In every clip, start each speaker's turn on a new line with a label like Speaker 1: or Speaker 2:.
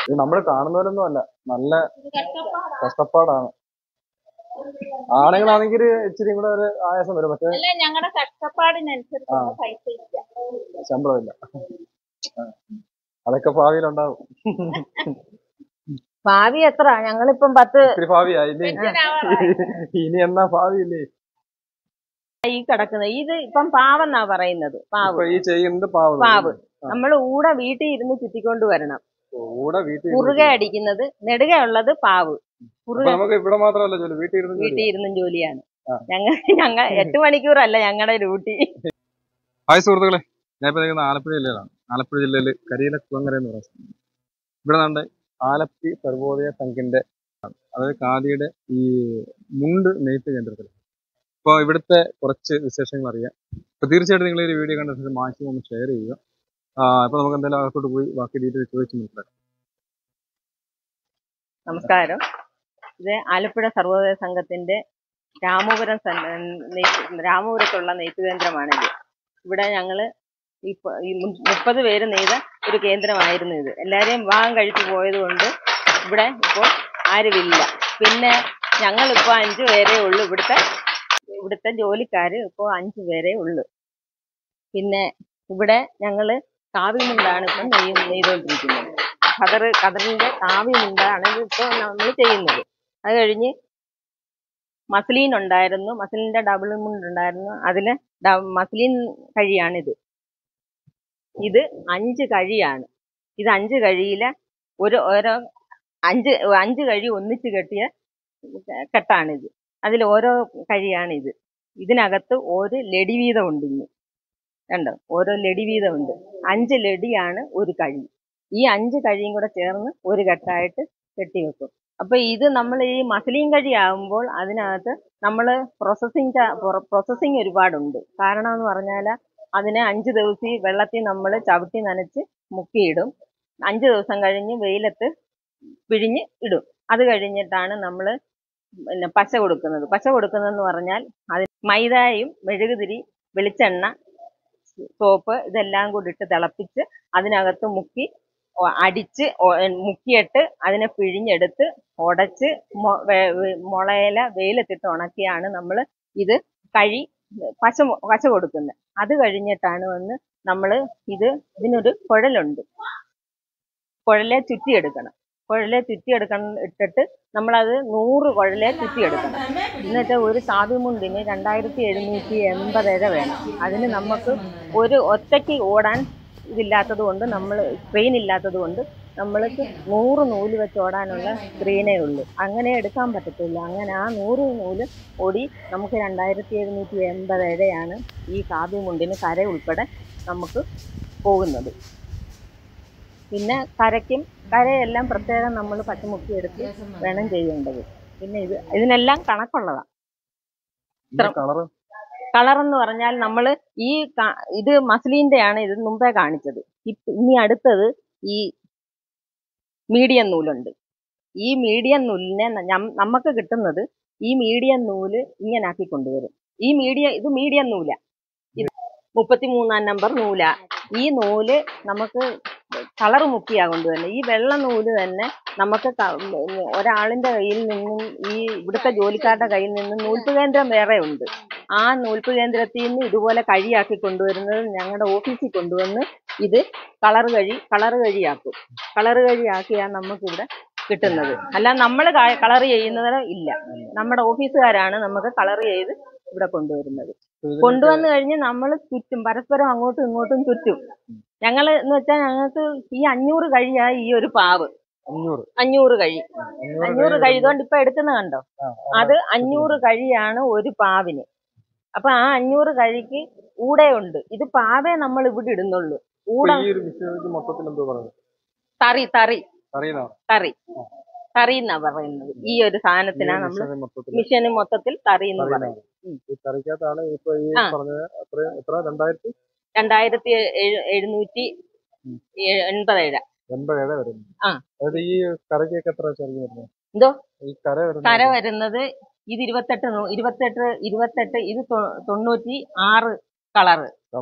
Speaker 1: ഇത് നമ്മൾ കാണുന്നവരൊന്നും അല്ല നല്ല കഷ്ടപ്പാടാണ് ആണുങ്ങളാണെങ്കിൽ ഇച്ചിരി കൂടെ ഒരു ആയാസം വരും പക്ഷെ
Speaker 2: അല്ല ഞങ്ങളുടെ കഷ്ടപ്പാടിനനുസരിച്ചുള്ള പൈസ ഇല്ല
Speaker 1: ശമ്പളമില്ല ആ. അതൊക്കെ ഭാവിയിലുണ്ടാവും
Speaker 3: ഭാവി എത്ര ഞങ്ങളിപ്പം പത്ത്
Speaker 1: ഇത്തിരി ഭാവിയായി ഇനി
Speaker 2: പെൻഷനാവാറായി.
Speaker 1: ഇനി എന്നാ ഭാവിയില്ലേ
Speaker 3: ഈ കിടക്കുന്നത് ഇത് ഇപ്പം പാവെന്നാ പറയുന്നത് പാവ്
Speaker 1: ഇപ്പൊ ഈ ചെയ്യുന്നത് പാവം
Speaker 3: പാവ് നമ്മൾ ഊടെ വീട്ടിൽ ഇരുന്ന് ചുറ്റിക്കൊണ്ട് വരണം
Speaker 1: കൂടെ വീട്ടിൽ ഇരുന്ന്
Speaker 3: കുറുകെ അടിക്കുന്നത് നെടുകയുള്ളത് പാവ്
Speaker 1: അപ്പൊ
Speaker 3: കുറുകെ
Speaker 1: നമുക്ക് ഇവിടെ മാത്രമല്ല ജോലി വീട്ടിൽ ഇരുന്ന് ജോലി
Speaker 3: വീട്ടിൽ ഇരുന്നും ജോലിയാണ്
Speaker 1: ആ.
Speaker 3: ഞങ്ങൾ ഞങ്ങൾ എട്ട് മണിക്കൂറല്ല ഞങ്ങളുടെ ഡ്യൂട്ടി
Speaker 1: ഹായ് സുഹൃത്തുക്കളെ ഞാൻ ഇപ്പൊ നിൽക്കുന്ന ആലപ്പുഴ ജില്ലയിലാണ് ആലപ്പുഴ ജില്ലയിൽ കരിയില കുളങ്ങര എന്ന് പറയുന്ന സ്ഥലം ഇവിടെ നമ്മുടെ ആലപ്പി സർവോദയ സംഘിന്റെ അതായത് ഖാദിയുടെ ഈ മുണ്ട് നെയ്ത്ത് കേന്ദ്രത്തിൽ അപ്പോൾ ഇവിടുത്തെ കുറച്ച് വിശേഷങ്ങൾ അറിയാം അപ്പോൾ തീർച്ചയായിട്ടും നിങ്ങൾ ഈ ഒരു വീഡിയോ കണ്ട ശേഷം മാക്സിമം ഒന്ന് ഷെയർ ചെയ്യുക അപ്പോൾ നമുക്ക് എന്തായാലും അകത്തോട്ട് പോയി ബാക്കി ഡീറ്റെയിൽ ചോദിച്ച് മനസ്സിലാക്കാം
Speaker 3: നമസ്കാരം ഇത് ആലപ്പുഴ സർവോദയ സംഘത്തിന്റെ രാമപുരം സൻ- നെയ്ത്ത് രാമപുരത്തുള്ള നെയ്ത്ത് കേന്ദ്രമാണിത് ഇവിടെ ഞങ്ങള് ഈ പ- ഈ മു- മുപ്പത് പേര് നെയ്ത ഒരു കേന്ദ്രമായിരുന്നു ഇത് എല്ലാവരെയും വിവാഹം കഴിച്ചു പോയത് കൊണ്ട് ഇവിടെ ഇപ്പോൾ ആരുമില്ല പിന്നെ ഞങ്ങളിപ്പോൾ അഞ്ചു പേരേ ഉള്ളൂ ഇവിടുത്തെ ഇവിടുത്തെ ജോലിക്കാര് ഇപ്പോൾ അഞ്ചു പേരേ ഉള്ളൂ പിന്നെ ഇവിടെ ഞങ്ങള് കാവ്യമുണ്ടാണ് ഇപ്പം നെയ്യ് നെയ്തുകൊണ്ടിരിക്കുന്നത് ഖദർ ഖദറിന്റെ കാവ്യമുണ്ടാണ് ഇപ്പോൾ നമ്മൾ ചെയ്യുന്നത് അത് കഴിഞ്ഞ് മസ്ലീൻ ഉണ്ടായിരുന്നു മസ്ലിന്റെ ഡബിൾ മുണ്ട് ഉണ്ടായിരുന്നു അതില് ഡ- മസ്ലിൻ കഴിയാണിത് ഇത് അഞ്ച് കഴിയാണ് ഇത് അഞ്ച് കഴിയിലെ ഒരു ഓരോ അഞ്ച് അഞ്ച് കഴി ഒന്നിച്ച് കെട്ടിയ കെട്ടാണിത് അതിൽ ഓരോ കഴിയാണിത് ഇതിനകത്ത് ഒരു ലടി വീതമുണ്ട് ഇനി കണ്ടോ ഓരോ ലടി വീതമുണ്ട് അഞ്ച് ലടിയാണ് ഒരു കഴി ഈ അഞ്ച് കഴിയും കൂടെ ചേർന്ന് ഒരു കെട്ടായിട്ട് കെട്ടിവെക്കും അപ്പൊ ഇത് നമ്മൾ ഈ മസ്ലിൻ കഴി ആകുമ്പോൾ അതിനകത്ത് നമ്മൾ പ്രോസസ്സിങ് പ്രോസസ്സിങ് ഒരുപാടുണ്ട് കാരണം എന്ന് പറഞ്ഞാൽ അതിനെ അഞ്ച് ദിവസം ഈ വെള്ളത്തിൽ നമ്മൾ ചവിട്ടി നനച്ച് മുക്കിയിടും അഞ്ച് ദിവസം കഴിഞ്ഞ് വെയിലത്ത് പിഴിഞ്ഞ് ഇടും അത് കഴിഞ്ഞിട്ടാണ് നമ്മൾ പിന്നെ പശ കൊടുക്കുന്നത് പശ കൊടുക്കുന്നതെന്ന് പറഞ്ഞാൽ അത് മൈദയും മെഴുകുതിരി വെളിച്ചെണ്ണ സോപ്പ് ഇതെല്ലാം കൂടി ഇട്ട് തിളപ്പിച്ച് അതിനകത്ത് മുക്കി ഒ- അടിച്ച് ഒ- മുക്കിയിട്ട് അതിനെ പിഴിഞ്ഞെടുത്ത് ഉടച്ച് മൊ- വെ- വെ- മുളയില വെയിലത്തിട്ട് ഉണക്കിയാണ് നമ്മൾ ഇത് കഴി പശ മൊ- പശ കൊടുക്കുന്നത് അത് കഴിഞ്ഞിട്ടാണ് വന്ന് നമ്മൾ ഇത് ഇതിനൊരു കുഴലുണ്ട് കുഴലെ ചുറ്റിയെടുക്കണം കുഴലെ ചുറ്റിയെടുക്കണം ഇട്ടിട്ട് നമ്മളത് നൂറ് കുഴലെ ചുറ്റിയെടുക്കണം എന്നിട്ട് ഒരു കാവ്യമുണ്ടിന് രണ്ടായിരത്തി എഴുന്നൂറ്റി എൺപതര വേണം അതിന് നമുക്ക് ഒരു ഒറ്റയ്ക്ക് ഓടാൻ ഇതില്ലാത്തത് കൊണ്ട് നമ്മൾ സ്ക്രീൻ ഇല്ലാത്തത് കൊണ്ട് നമ്മൾക്ക് നൂറ് നൂല് വെച്ച് ഓടാനുള്ള സ്ക്രീനേ ഉള്ളൂ അങ്ങനെ എടുക്കാൻ പറ്റത്തില്ല അങ്ങനെ ആ നൂറ് നൂല് ഓടി നമുക്ക് രണ്ടായിരത്തി എഴുന്നൂറ്റി എൺപതരയാണ് ഈ കാവ്യമുണ്ടിന് കര ഉൾപ്പെടെ നമുക്ക് പോകുന്നത് പിന്നെ കരയ്ക്കും കരയെല്ലാം പ്രത്യേകം നമ്മൾ പച്ചമുക്കി എടുത്ത് വേണം ചെയ്യേണ്ടത് പിന്നെ ഇത് ഇതിനെല്ലാം കണക്കുള്ളതാണ്
Speaker 1: കളറ്
Speaker 3: കളർ എന്ന് പറഞ്ഞാൽ നമ്മൾ ഈ കാ- ഇത് മസ്ലിന്റെ ആണ് ഇത് മുമ്പേ കാണിച്ചത് ഇപ്പ- ഇനി അടുത്തത് ഈ മീഡിയം നൂലുണ്ട് ഈ മീഡിയം നൂലിനെ നം- നമുക്ക് കിട്ടുന്നത് ഈ മീഡിയം നൂല് ഇങ്ങനെ ആക്കി കൊണ്ടുവരും ഈ മീഡിയം ഇത് മീഡിയം നൂല ഇത് മുപ്പത്തിമൂന്നാം നമ്പർ നൂല ഈ നൂല് നമുക്ക് കളർ മുക്കിയാ കൊണ്ടുവരുന്നത് ഈ വെള്ള നൂല് തന്നെ നമുക്ക് ക- ഉം ഒരാളിന്റെ കയ്യിൽ നിന്നും ഈ ഇവിടുത്തെ ജോലിക്കാരുടെ കയ്യിൽ നിന്നും നൂൽപ്പ് കേന്ദ്രം വേറെ ഉണ്ട് ആ നൂൽപ്പ് കേന്ദ്രത്തിൽ നിന്ന് ഇതുപോലെ കഴിയാക്കി കൊണ്ടുവരുന്നത് ഞങ്ങളുടെ ഓഫീസിൽ കൊണ്ടുവന്ന് ഇത് കളർ കഴി കളർ കഴിയാക്കും കളർ കഴിയാക്കിയാണ് നമുക്കിവിടെ കിട്ടുന്നത് അല്ല നമ്മൾ കളർ ചെയ്യുന്നത് ഇല്ല നമ്മുടെ ഓഫീസുകാരാണ് നമുക്ക് കളർ ചെയ്ത് ഇവിടെ കൊണ്ടുവരുന്നത് കൊണ്ടുവന്നു കഴിഞ്ഞ് നമ്മൾ ചുറ്റും പരസ്പരം അങ്ങോട്ടും ഇങ്ങോട്ടും ചുറ്റും ഞങ്ങൾ എന്ന് വെച്ചാൽ ഞങ്ങൾക്ക് ഈ അഞ്ഞൂറ് കഴിയാ ഈ ഒരു പാവ്
Speaker 1: അഞ്ഞൂറ്
Speaker 3: അഞ്ഞൂറ് കഴി
Speaker 1: അഞ്ഞൂറ്
Speaker 3: അഞ്ഞൂറ് കഴി ഇതുകൊണ്ട് ഇപ്പൊ എടുക്കുന്ന കണ്ടോ
Speaker 1: ആ,
Speaker 3: അത് അഞ്ഞൂറ് കഴിയാണ് ഒരു പാവിന് അപ്പൊ ആ അഞ്ഞൂറ് കഴിക്ക് ഊടെ ഉണ്ട് ഇത് പാവേ നമ്മൾ ഇവിടെ ഇടുന്നുള്ളൂ
Speaker 1: ഇപ്പൊ
Speaker 3: ഊട
Speaker 1: ഈ ഒരു വിഷയത്തിൽ മൊത്തത്തിൽ എന്തോ പറയുന്നത്
Speaker 3: തറി തറി
Speaker 1: അറിയുന്നതാണ്
Speaker 3: തറി തറി എന്നാ പറയുന്നത് ഈ ഒരു സാധനത്തിനാ നമ്മൾ
Speaker 1: മൊത്തത്തിൽ
Speaker 3: മിഷന് മൊത്തത്തിൽ തറി എന്ന് പറയും
Speaker 1: അറിയുന്നതാണ്
Speaker 3: ഉം.
Speaker 1: ഈ കറിക്കകത്താണ് ഇപ്പൊ ഈ
Speaker 3: ആ.
Speaker 1: പറഞ്ഞ എത്ര എത്ര രണ്ടായിരത്തി
Speaker 3: രണ്ടായിരത്തി എഴു- എഴുന്നൂറ്റി
Speaker 1: ഉം.
Speaker 3: എ- എൺപതേഴ്
Speaker 1: എൺപതേഴ് വരുന്നത്
Speaker 3: ആ.
Speaker 1: അതായത് ഈ കറിക്കൊക്കെ എത്ര ചെറിയ വരുന്നത്
Speaker 3: എന്തോ
Speaker 1: ഈ കര വരുന്നത്
Speaker 3: കര വരുന്നത് ഇത് ഇരുപത്തെട്ട് നൂ- ഇരുപത്തെട്ട് ഇരുപത്തെട്ട് ഇത് തൊ- തൊണ്ണൂറ്റി ആറ് കളറ്
Speaker 1: കളറ്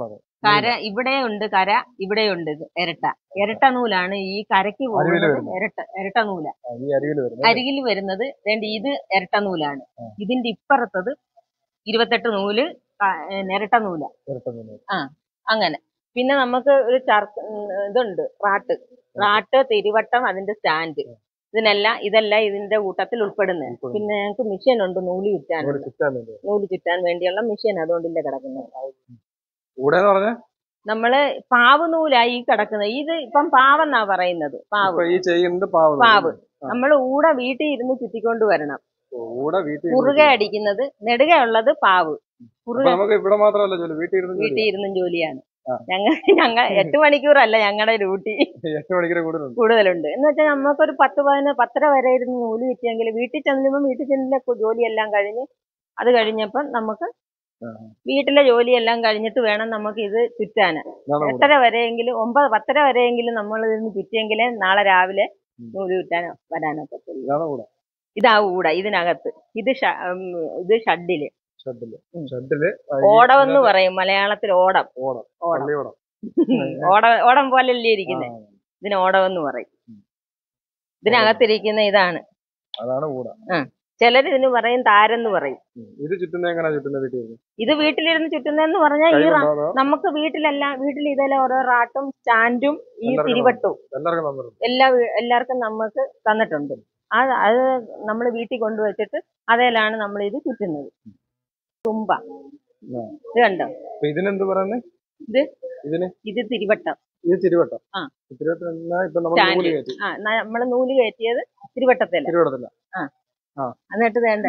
Speaker 3: കര ഇവിടെ ഉണ്ട് കര ഇവിടെ ഉണ്ട് ഇത് ഇരട്ട ഇരട്ട നൂലാണ് ഈ കരയ്ക്ക്
Speaker 1: അരുവില്
Speaker 3: പോകുന്നത്
Speaker 1: വരുന്നത്.
Speaker 3: ഇരട്ട ഇരട്ട നൂല
Speaker 1: ആ, ഈ അരികിൽ വരുന്നത്
Speaker 3: അരികിൽ വരുന്നത് വേണ്ട ഇത് ഇരട്ട നൂലാണ്
Speaker 1: ആ.
Speaker 3: ഇതിന്റെ ഇപ്പുറത്തത് ഇരുപത്തെട്ട് നൂല് ക- ഏ, ഇരട്ട നൂല
Speaker 1: ഇരട്ടുന്നത്
Speaker 3: അങ്ങനെ പിന്നെ നമുക്ക് ഒരു ചർക്ക ഉം, ഇതുണ്ട് റാട്ട് റാട്ട് തിരുവട്ടം അതിന്റെ സ്റ്റാൻഡ് ഇതിനെല്ലാം ഇതെല്ലാം ഇതിന്റെ കൂട്ടത്തിൽ ഉൾപ്പെടുന്നത്
Speaker 1: ഉൾപ്പെടുന്നു.
Speaker 3: പിന്നെ ഞങ്ങൾക്ക് മിഷ്യൻ ഉണ്ട് നൂല്
Speaker 1: ഇവിടെ
Speaker 3: ചുറ്റാനുള്ള
Speaker 1: ചുറ്റാൻ വേണ്ടി
Speaker 3: നൂല് ചുറ്റാൻ വേണ്ടിയുള്ള മിഷ്യൻ അതുകൊണ്ടില്ല കിടക്കുന്നത്
Speaker 1: ഇവിടെ എന്ന് പറഞ്ഞാൽ
Speaker 3: നമ്മള് പാവ് നൂലായി ഈ കിടക്കുന്നത് ഇത് ഇപ്പം പാവെന്നാ പറയുന്നത് പാവ്
Speaker 1: ഇപ്പൊ ഈ ചെയ്യുന്നത് പാവ്
Speaker 3: പാവ്
Speaker 1: ആ.
Speaker 3: നമ്മൾ ഊടെ വീട്ടിൽ ഇരുന്ന് ചുറ്റിക്കൊണ്ട് വരണം
Speaker 1: കൂടെ വീട്ടിൽ ഇരുന്ന്
Speaker 3: കുറുകെ അടിക്കുന്നത് നെടുകെ ഉള്ളത് പാവ്
Speaker 1: അപ്പൊ
Speaker 3: കുറുകെ
Speaker 1: നമുക്ക് ഇവിടെ മാത്രമല്ല ജോലി വീട്ടിൽ ഇരുന്ന് ജോലി
Speaker 3: വീട്ടിൽ ഇരുന്നും ജോലിയാണ്
Speaker 1: ആ.
Speaker 3: ഞങ്ങൾ ഞങ്ങ എട്ട് മണിക്കൂറല്ല ഞങ്ങളുടെ ഡ്യൂട്ടി
Speaker 1: എട്ട് മണിക്കൂർ കൂടുതലുണ്ട്
Speaker 3: കൂടുതലുണ്ട് എന്ന് വെച്ചാൽ നമുക്കൊരു പത്ത് പതിന പത്തര വരെ ഇരുന്ന് നൂല് കിട്ടിയെങ്കിൽ വീട്ടിൽ ചെല്ലുമ്പോൾ വീട്ടിൽ ചെല്ലിലെ ജോലിയെല്ലാം കഴിഞ്ഞ് അത് കഴിഞ്ഞപ്പം നമുക്ക്
Speaker 1: ആ.
Speaker 3: വീട്ടിലെ ജോലിയെല്ലാം കഴിഞ്ഞിട്ട് വേണം നമുക്ക് ഇത് ചുറ്റാൻ
Speaker 1: ഇതാണ് കൂടെ.
Speaker 3: എട്ടര വരെയെങ്കിലും ഒമ്പത് പത്തര വരെയെങ്കിലും നമ്മൾ ഇതിന് ചുറ്റിയെങ്കിലേ നാളെ രാവിലെ
Speaker 1: ഉം.
Speaker 3: നൂല് ചുറ്റാൻ വരാനൊക്കത്തുള്ളൂ
Speaker 1: ഇതാണ് കൂടെ
Speaker 3: ഇതാ ഊട ഇതിനകത്ത് ഇത് ഷ- ഉം, ഇത് ഷഡില്
Speaker 1: ഷെഡില്
Speaker 3: ഉം.
Speaker 1: ഷെഡില്
Speaker 3: ഓടം എന്ന് പറയും മലയാളത്തിൽ ഓടം
Speaker 1: ഓടം
Speaker 3: ഓടം
Speaker 1: പള്ളിയോടം
Speaker 3: ഓട ഓടം പോലല്ലേ ഇരിക്കുന്നത്
Speaker 1: ആ,
Speaker 3: ഇതിന് ഓടം എന്ന് പറയും ഇതിനകത്തിരിക്കുന്ന ഇതാണ്
Speaker 1: അതാണ് കൂട
Speaker 3: ചിലർ ഇതിന് പറയും താരെന്ന് പറയും
Speaker 1: ഉം. ഇത് ചുറ്റുന്നത് എങ്ങനെയാ ചുറ്റുന്നത് വീട്ടിൽ ഇരുന്ന്
Speaker 3: ഇത് വീട്ടിലിരുന്ന് ചുറ്റുന്നതെന്ന് പറഞ്ഞാൽ ഈ റാ-
Speaker 1: കൈകൊണ്ടോ അതോ
Speaker 3: നമുക്ക് വീട്ടിലെല്ലാം വീട്ടിൽ ഇതെല്ലാം ഓരോ റാട്ടും സ്റ്റാൻഡും ഈ
Speaker 1: എല്ലാവർക്കും
Speaker 3: തിരിവട്ടും
Speaker 1: എല്ലാവർക്കും തന്നിട്ടുണ്ട്
Speaker 3: എല്ലാ വീ- എല്ലാവർക്കും നമുക്ക് തന്നിട്ടുണ്ട് അത് അത് നമ്മൾ വീട്ടിൽ കൊണ്ടുവച്ചിട്ട് അതേലാണ് നമ്മൾ ഇത് ചുറ്റുന്നത് തുമ്പ
Speaker 1: ആ.
Speaker 3: ഇത് കണ്ടോ
Speaker 1: അപ്പൊ ഇതിനെന്ത് പറയുന്നത്
Speaker 3: ഇത്
Speaker 1: ഇതിന്
Speaker 3: ഇത് തിരിവട്ടം
Speaker 1: ഇത് തിരുവട്ടം
Speaker 3: ആ.
Speaker 1: തിരുവട്ടം എന്നാ ഇപ്പൊ നമ്മൾ
Speaker 3: Stand.
Speaker 1: നൂല് കയറ്റി
Speaker 3: ആ നമ്മൾ നൂല് കയറ്റിയത് തിരുവട്ടത്തില
Speaker 1: തിരുവട്ടത്തില്ല
Speaker 3: എന്നിട്ട് വേണ്ട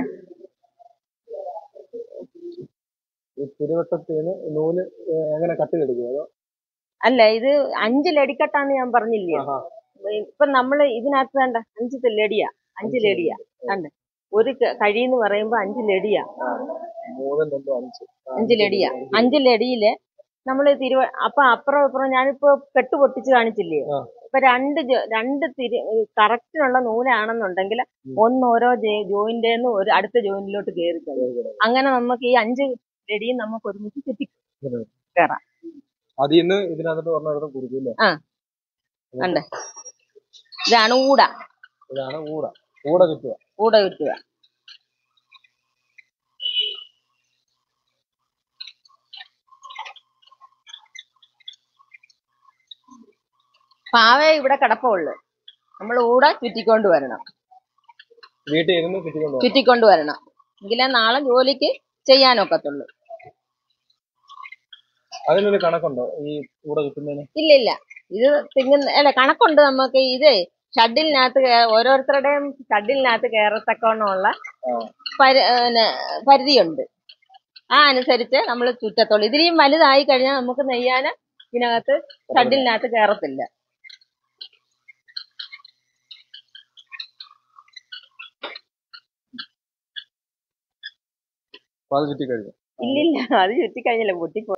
Speaker 1: ഈ തിരുവട്ടത്തിന് നൂല് ഏ, എങ്ങനെ കട്ടിലെടുക്കും അതോ
Speaker 3: അല്ല ഇത് അഞ്ച് ലടിക്കട്ടാന്ന് ഞാൻ പറഞ്ഞില്ലേ
Speaker 1: ആഹാ.
Speaker 3: ഇപ്പൊ നമ്മള് ഇതിനകത്ത് വേണ്ട അഞ്ച് ലടിയാ അഞ്ച് ലടിയാ കണ്ട് ഒരു ക- കഴിന്ന് പറയുമ്പോ അഞ്ച് ലടിയാ
Speaker 1: മൂന്നും രണ്ടും അഞ്ച് ആ,
Speaker 3: അഞ്ച് ലടിയാ അഞ്ച് ലടിയില് നമ്മള് തിരുവ അപ്പൊ അപ്പുറം ഇപ്പുറം ഞാനിപ്പോ കെട്ട് പൊട്ടിച്ച് കാണിച്ചില്ലേ
Speaker 1: ആ.
Speaker 3: ഇപ്പൊ രണ്ട് ജോ- രണ്ട് തിരി കറക്റ്റിനുള്ള നൂലാണെന്നുണ്ടെങ്കിൽ
Speaker 1: ഉം.
Speaker 3: ഒന്ന് ഓരോ ജോയിന്റേന്ന് ഒരു അടുത്ത ജോയിന്റിലോട്ട് കയറി കഴിയും അങ്ങനെ നമുക്ക് ഈ അഞ്ച് ലടിയും നമുക്ക് ഒരുമിച്ച് ചുറ്റി കയറാം
Speaker 1: അതിൽ നിന്ന് ഇതിനകത്ത് പറഞ്ഞിടത്തും കുടിക്കും അല്ലേ
Speaker 3: കണ്ടേ ഇതാണ് ഊട
Speaker 1: ഇതാണ് ഊട ഊട ചുറ്റുക
Speaker 3: ഊട ചുറ്റുക പാവേ ഇവിടെ കിടപ്പുള്ളു നമ്മൾ ഊട ചുറ്റിക്കൊണ്ട് വരണം
Speaker 1: വീട്ടിൽ ഇരുന്ന് ചുറ്റിക്കൊണ്ട് പോകും
Speaker 3: ചുറ്റിക്കൊണ്ട് വരണം എങ്കിലേ നാളെ ജോലിക്ക് ചെയ്യാനൊക്കത്തുള്ളൂ
Speaker 1: അതിനൊരു കണക്കുണ്ടോ ഈ ഊട ചുറ്റുന്നതിന്
Speaker 3: ഇല്ല ഇല്ല ഇത് തിങ്ങുന്ന അല്ല കണക്കുണ്ട് നമുക്ക് ഇത് ഷഡിലിനകത്ത് കേ- ഓരോരുത്തരുടെയും ഷഡിലിനകത്ത് കയറത്തക്കവണ്ണമുള്ള
Speaker 1: ആ.
Speaker 3: പരി- പിന്നെ പരിധിയുണ്ട് ആ അനുസരിച്ച് നമ്മൾ ചുറ്റത്തുള്ളൂ ഇതിലും വലുതായി കഴിഞ്ഞാൽ നമുക്ക് നെയ്യാന് ഇതിനകത്ത് ഷഡിലിനകത്ത് കയറത്തില്ല
Speaker 1: അപ്പൊ അത് ചുറ്റി കഴിഞ്ഞു
Speaker 3: ഇല്ലില്ല അത് ചുറ്റിക്കഴിഞ്ഞില്ല പൊട്ടിപ്പോ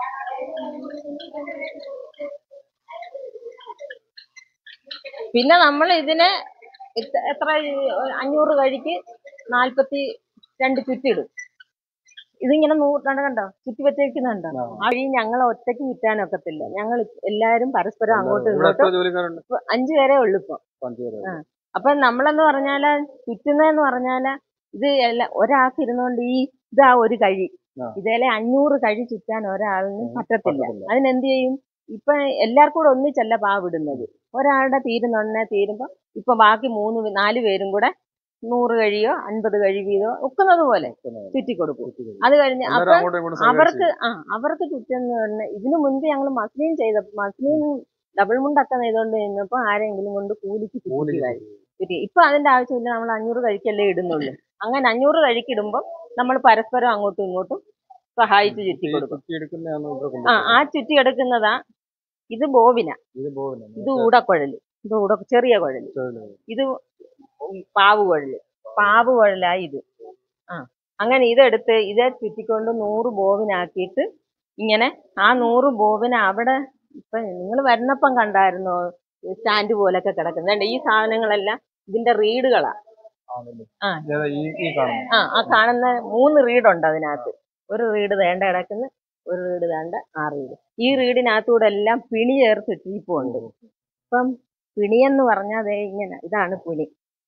Speaker 3: പിന്നെ നമ്മൾ ഇതിന് ഇത്ര- എത്ര ഈ അഞ്ഞൂറ് കഴിക്ക് നാൽപ്പത്തി രണ്ട് ചുറ്റിടും ഇതിങ്ങനെ നൂറ് കണ്ടോ ചുറ്റി വെച്ചേക്കുന്നുണ്ടോ
Speaker 1: ആ.
Speaker 3: ആ വഴി ഞങ്ങൾ ഒറ്റയ്ക്ക് ചുറ്റാനൊക്കത്തില്ല ഞങ്ങൾ എല്ലാരും പരസ്പരം അങ്ങോട്ടും
Speaker 1: ഇവിടെ എത്ര
Speaker 3: ഇങ്ങോട്ടും
Speaker 1: ജോലിക്കാരുണ്ട്
Speaker 3: ഇപ്പൊ അഞ്ചു പേരേ ഉള്ളു ഇപ്പൊ
Speaker 1: അഞ്ച് പേര്
Speaker 3: ആ. അപ്പൊ നമ്മളെന്ന് പറഞ്ഞാല് ചുറ്റുന്നതെന്ന് പറഞ്ഞാല് ഇത് എല്ലാ ഒരാൾക്ക് ഇരുന്നുകൊണ്ട് ഈ ഇതാ ഒരു കഴി
Speaker 1: ആ.
Speaker 3: ഇതേലെ അഞ്ഞൂറ് കഴി ചുറ്റാൻ ഒരാളിന് പറ്റത്തില്ല
Speaker 1: പറ്റത്തില്ല.
Speaker 3: അതിനെന്ത് ചെയ്യും ഇപ്പൊ എല്ലാവർക്കും കൂടെ ഒന്നിച്ചല്ല പാവിടുന്നത് ഒരാളുടെ തീരുന്നുടനെ തീരുമ്പോ ഇപ്പൊ ബാക്കി മൂന്ന് പേ- നാല് പേരും കൂടെ നൂറ് കഴിയോ അൻപത് കഴി വീതോ ഒക്കുന്നത് പോലെ ചുറ്റിക്കൊടുക്കും അത് കഴിഞ്ഞ്
Speaker 1: എല്ലാവരും
Speaker 3: അപ്പൊ
Speaker 1: അങ്ങോട്ടും ഇങ്ങോട്ടും
Speaker 3: അവർക്ക് ആ അവർക്ക് ചുറ്റുന്ന പറഞ്ഞ ഇതിനു മുൻപ് ഞങ്ങൾ മസ്ലിൻ ചെയ്ത മസ്ലിൻ ഡബിൾ മുണ്ടൊക്കെ നെയ്തുകൊണ്ട് നിന്നപ്പോ ആരെങ്കിലും കൊണ്ട് കൂലിക്ക്
Speaker 1: കൂലി
Speaker 3: ചുറ്റിക്കുമായിരുന്നു ചുറ്റി ഇപ്പൊ അതിന്റെ ആവശ്യമില്ല നമ്മൾ അഞ്ഞൂറ് കഴിക്കല്ലേ ഇടുന്നുള്ളൂ അങ്ങനെ അഞ്ഞൂറ് കഴിക്കിടുമ്പോൾ നമ്മൾ പരസ്പരം അങ്ങോട്ടും ഇങ്ങോട്ടും സഹായിച്ച് ചുറ്റി കൊടുക്കും
Speaker 1: ചുറ്റി എടുക്കുന്നതാണ് ഇവിടെ
Speaker 3: ആ
Speaker 1: കൊണ്ടുപോകുന്നത്
Speaker 3: ആ ചുറ്റി എടുക്കുന്നതാ ഇത് ബോബിന
Speaker 1: ഇത് പോകുന്നില്ല
Speaker 3: ഇത് ഊടക്കുഴല് ഇത് ഊട ചെറിയ കുഴല് ഇത് പാവ് കുഴല് പാവ് കുഴലാ ഇത് ആ അങ്ങനെ ഇതെടുത്ത് ഇതേ ചുറ്റിക്കൊണ്ട് നൂറ് ബോബിനാക്കിയിട്ട് ഇങ്ങനെ ആ നൂറ് ബോബിന് അവിടെ ഇപ്പൊ നിങ്ങൾ വരുന്നപ്പം കണ്ടായിരുന്നോ സ്റ്റാൻഡ് പോലൊക്കെ കിടക്കുന്നുണ്ട് ഈ സാധനങ്ങളെല്ലാം ഇതിന്റെ റീഡുകളാ
Speaker 1: ആണല്ലേ
Speaker 3: ആ.
Speaker 1: ഏതാ ഈ ഈ കാണുന്നത്
Speaker 3: ആ ആ കാണുന്ന മൂന്ന് റീഡുണ്ട് അതിനകത്ത് ഒരു റീഡ് വേണ്ട കിടക്കുന്ന ഒരു റീഡ് താണ്ട ആ റീഡ് ഈ റീഡിനകത്തൂടെ എല്ലാം പിണി ചേർത്ത് ഇട്ടിരിപ്പുണ്ട് ഇപ്പം പിണിയെന്ന് പറഞ്ഞാൽ ദേ ഇങ്ങനെ ഇതാണ് പിണി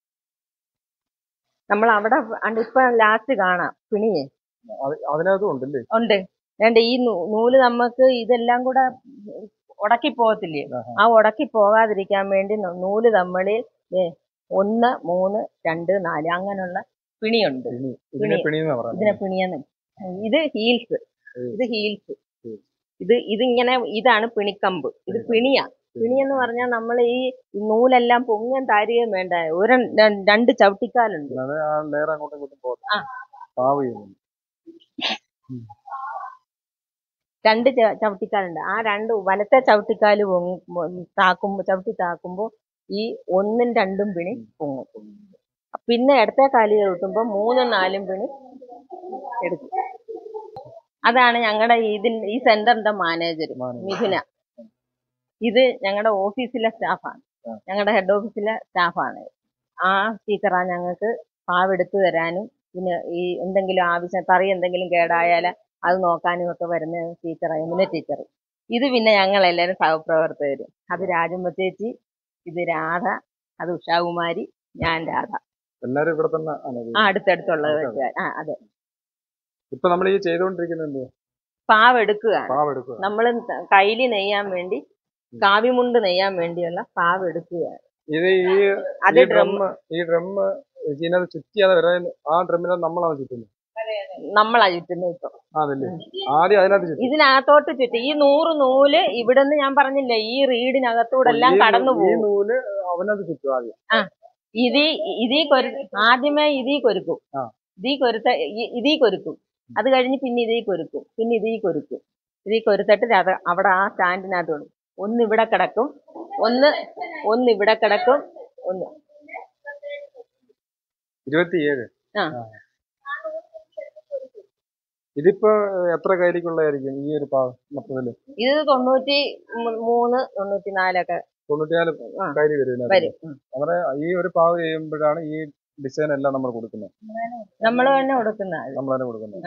Speaker 3: നമ്മൾ അവിടെ അണ്ട് ഇപ്പൊ ലാസ്റ്റ് കാണാം പിണിയെ
Speaker 1: അത് അതിനകത്തും ഉണ്ടല്ലേ
Speaker 3: ഉണ്ട് വേണ്ട ഈ നൂ- നൂല് നമുക്ക് ഇതെല്ലാം കൂടെ ഉടക്കി പോകത്തില്ലേ
Speaker 1: ആഹാ.
Speaker 3: ആ ഉടക്കി പോകാതിരിക്കാൻ വേണ്ടി ന- നൂല് തമ്മിൽ ദേ ഒന്ന് മൂന്ന് രണ്ട് നാല് അങ്ങനെയുള്ള പിണിയുണ്ട്
Speaker 1: പിണി ഇതിനെ പിണി എന്ന് പറയുന്നത്
Speaker 3: ഇതിനെ പിണിയെന്ന് ഇത് ഹീൽസ്
Speaker 1: ഉം.
Speaker 3: ഇത് ഹീൽസ്
Speaker 1: ഉം.
Speaker 3: ഇത് ഇതിങ്ങനെ ഇതാണ് പിണിക്കമ്പ് ഇത് പിണിയാ പിണി എന്ന് പറഞ്ഞാൽ നമ്മൾ ഈ നൂലെല്ലാം പൊങ്ങാൻ താരുകയും വേണ്ട ഒരു ര- രണ്ട് ചവിട്ടിക്കാലുണ്ട്
Speaker 1: അല്ലാതെ ആ ലെയർ അങ്ങോട്ടും ഇങ്ങോട്ടും
Speaker 3: ആ.
Speaker 1: പോകും പാവ് ചെയ്യുന്നു
Speaker 3: രണ്ട് ച- ചവിട്ടിക്കാലുണ്ട് ആ രണ്ട് വലത്തെ ചവിട്ടിക്കാല് പൊങ്ങും താക്കുമ്പോ ചവിട്ടി താക്കുമ്പോ ഈ ഒന്നും രണ്ടും പിണി പൊങ്ങും പിന്നെ ഇടത്തെ കാല് ചവിട്ടുമ്പോ മൂന്നും നാലും പിണി എടുക്കും അതാണ് ഞങ്ങളുടെ ഇതിൻ ഈ സെന്ററിന്റെ മാനേജർ
Speaker 1: Manager.
Speaker 3: മിഥുന ഇത് ഞങ്ങളുടെ ഓഫീസിലെ സ്റ്റാഫാണ്
Speaker 1: ആ.
Speaker 3: ഞങ്ങളുടെ ഹെഡ് ഓഫീസിലെ സ്റ്റാഫാണ് ആ ടീച്ചറാ ഞങ്ങൾക്ക് പാവെടുത്തു തരാനും പിന്നെ ഈ എന്തെങ്കിലും ആവശ്യം കറി എന്തെങ്കിലും കേടായാൽ അത് നോക്കാനും ഒക്കെ വരുന്ന ടീച്ചറാണ് യമുന ടീച്ചർ ഇത് പിന്നെ ഞങ്ങൾ എല്ലാവരും സഹപ്രവർത്തകരും അത് രാജമ്മ ചേച്ചി ഇത് രാധ അത് ഉഷാകുമാരി ഞാൻ രാധ
Speaker 1: എല്ലാരും ഇവിടെ തന്നെ ആണ് ഇത്.
Speaker 3: ആ അടുത്തടുത്തുള്ളത്
Speaker 1: അടുത്തടുത്ത്.
Speaker 3: വെച്ച് ആ അതെ
Speaker 1: ഇപ്പൊ നമ്മൾ ഈ ചെയ്തുകൊണ്ടിരിക്കുന്നത് എന്ത്
Speaker 3: പാവെടുക്കുകയാണ്
Speaker 1: പാവ് എടുക്കുക
Speaker 3: നമ്മൾ കയ്യില് നെയ്യാൻ വേണ്ടി കാവിമുണ്ട് നെയ്യാൻ വേണ്ടിയുള്ള പാവെടുക്കുകയാണ്
Speaker 1: ഇത് ഈ
Speaker 3: അത്
Speaker 1: ഈ
Speaker 3: ഡ്രം
Speaker 1: ഡ്രം ഈ ഡ്രം ഇതിനകത്ത് ചുറ്റിയാതെ വരാൻ ആ ഡ്രമ്മിനകത്ത് നമ്മളാണ് ചുറ്റുന്നത്
Speaker 3: നമ്മളാ ചുറ്റുന്നത് ഇപ്പൊ
Speaker 1: അതല്ലേ ആദ്യം അതിനകത്ത് ചുറ്റും
Speaker 3: ഇതിനകത്തോട്ട് ചുറ്റി ഈ നൂറ് നൂല് ഇവിടുന്ന് ഞാൻ പറഞ്ഞില്ലേ ഈ റീഡിനകത്തൂടെ എല്ലാം
Speaker 1: ഈ നൂ-
Speaker 3: കടന്നു
Speaker 1: ഈ
Speaker 3: പോകും
Speaker 1: നൂല് അവനകത്ത് ചുറ്റും ആദ്യം
Speaker 3: ഇതീ ഇതീ കൊരു ആദ്യമേ ഇതീ കൊരുക്കും
Speaker 1: ആ.
Speaker 3: ഇതീ കൊരുത്ത ഇ- ഇതീ കൊരുക്കും അത് കഴിഞ്ഞ് പിന്നെ ഇതീ കൊരുക്കും പിന്നെ ഇതീ കൊരുക്കും ഇതീ കൊരുത്തിട്ട് അത് അവിടെ ആ സ്റ്റാൻഡിനകത്ത് കൊടുക്കും ഒന്ന് ഇവിടെ കിടക്കും ഒന്ന് ഒന്ന് ഇവിടെ കിടക്കും ഒന്ന്
Speaker 1: ഇരുപത്തിയേഴ്
Speaker 3: ആ.
Speaker 1: ഇതിപ്പോ എത്ര കൈരിക്കുള്ളതായിരിക്കും ഈ ഒരു പാവ് മൊത്തത്തില്
Speaker 3: ഇത് തൊണ്ണൂറ്റി മൂ- മൂന്ന് തൊണ്ണൂറ്റി നാലൊക്കെ
Speaker 1: തൊണ്ണൂറ്റിനാല്
Speaker 3: ആ.
Speaker 1: കൈരി വരും ഇതിനകത്ത്.
Speaker 3: വരും ഉം.
Speaker 1: അങ്ങനെ ഈ ഒരു പാവ് ചെയ്യുമ്പോഴാണ് ഈ ഡിസൈൻ എല്ലാം നമ്മൾ കൊടുക്കുന്നത്
Speaker 3: നമ്മൾ തന്നെ കൊടുക്കുന്ന
Speaker 1: നമ്മൾ തന്നെ കൊടുക്കുന്നത്
Speaker 3: ആ.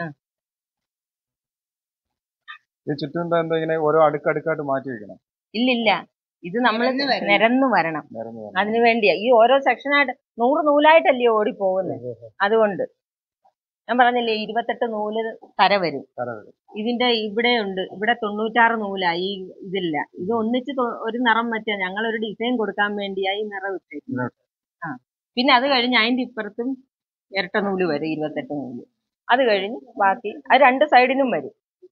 Speaker 1: ഈ ചുറ്റും എന്താ എന്താ ഇങ്ങനെ ഓരോ അടുക്കടുക്കായിട്ട് മാറ്റി വെക്കണം
Speaker 3: ഇല്ലില്ല ഇത് നമ്മൾ നിരന്ന് വരണം
Speaker 1: നിരന്ന് വരണം.
Speaker 3: അതിനു വേണ്ടിയാ ഈ ഓരോ സെക്ഷനായിട്ട് നൂറ് നൂലായിട്ടല്ലേ ഓടി പോകുന്നത് അതുകൊണ്ട് ഞാൻ പറഞ്ഞില്ലേ ഇരുപത്തെട്ട് നൂല് കര വരും
Speaker 1: കര വരും.
Speaker 3: ഇതിന്റെ ഇവിടെ ഉണ്ട് ഇവിടെ തൊണ്ണൂറ്റാറ് നൂലാ ഈ ഇതില്ല ഇത് ഒന്നിച്ച് തൊ- ഒരു നിറം മറ്റാ ഞങ്ങൾ ഒരു ഡിസൈൻ കൊടുക്കാൻ വേണ്ടിയാ ഈ നിറം ഇട്ടേക്കുന്നത് ആ പിന്നെ അത് കഴിഞ്ഞ് അതിന്റെ ഇപ്പുറത്തും ഇരട്ട നൂല് വരും ഇരുപത്തെട്ട് നൂല് അത് കഴിഞ്ഞ് ബാക്കി അത് രണ്ട് സൈഡിനും വരും